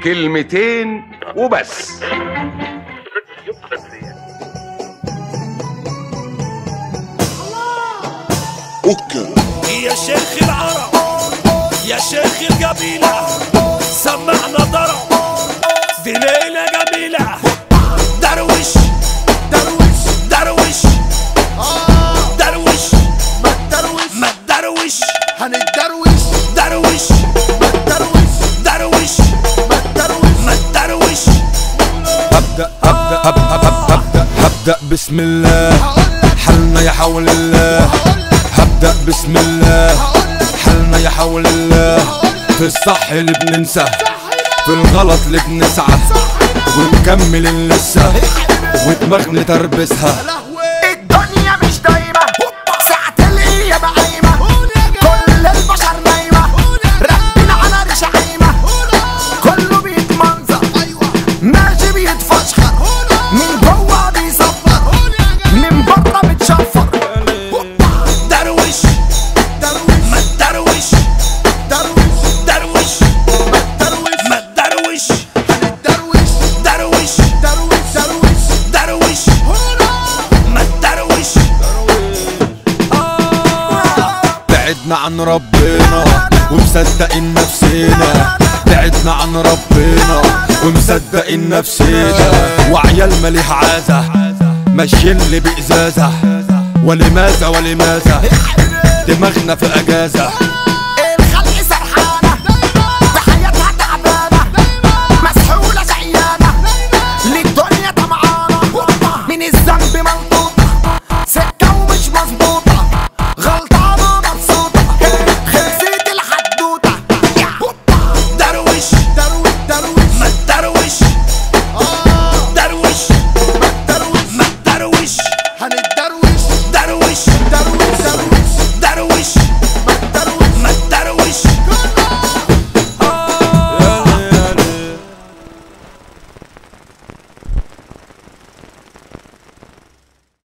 كلمتين وبس اوكا يا شيخ العرب يا شيخ القبيلة سمعنا ضرب دي ليلة جميلة دروش دروش دروش دروش ما تدروش ما تدروش هنتدروش دروش ما تدروش دروش ما تدروش ما تدروش هبدأ هبدأ هبدأ هبدأ هبدأ هبدأ بسم الله هقولك حلنا يا حول الله هقولك هبدأ بسم الله هقولك حلنا يا حول الله في الصح اللي بننسى في الغلط اللي بنسعى ونكمل اللي لسه ودماغنا تربسها لهوي الدنيا مش دايمة ساعة الإيابة قايمة كل البشر نايمة ربنا على ريش عايمة كله بيتمنظر ماشي بيتفشخر من جوه بيصفر من بره بتشفر دروش دروش ما تدروش دروش دروش دروش ما تدروش هنتدروش دروش دروش دروش دروش ما تدروش بعدنا عن ربنا ومصدقين نفسنا بعدنا عن ربنا ومصدقين نفسنا وعيال مليح عازة ماشيين اللي بإزازة ولماذا ولماذا دماغنا في أجازة الخلق سرحانة بحياتها تعبانة مسحولة شقيانة للدنيا طمعانة من الذنب ملطوطة سكة ومش مظبوطة غلطانة مبسوطة خلصت الحدوتة دروش دروش دروش ما تدروش اه دروش دروش ما تدروش هنتدروش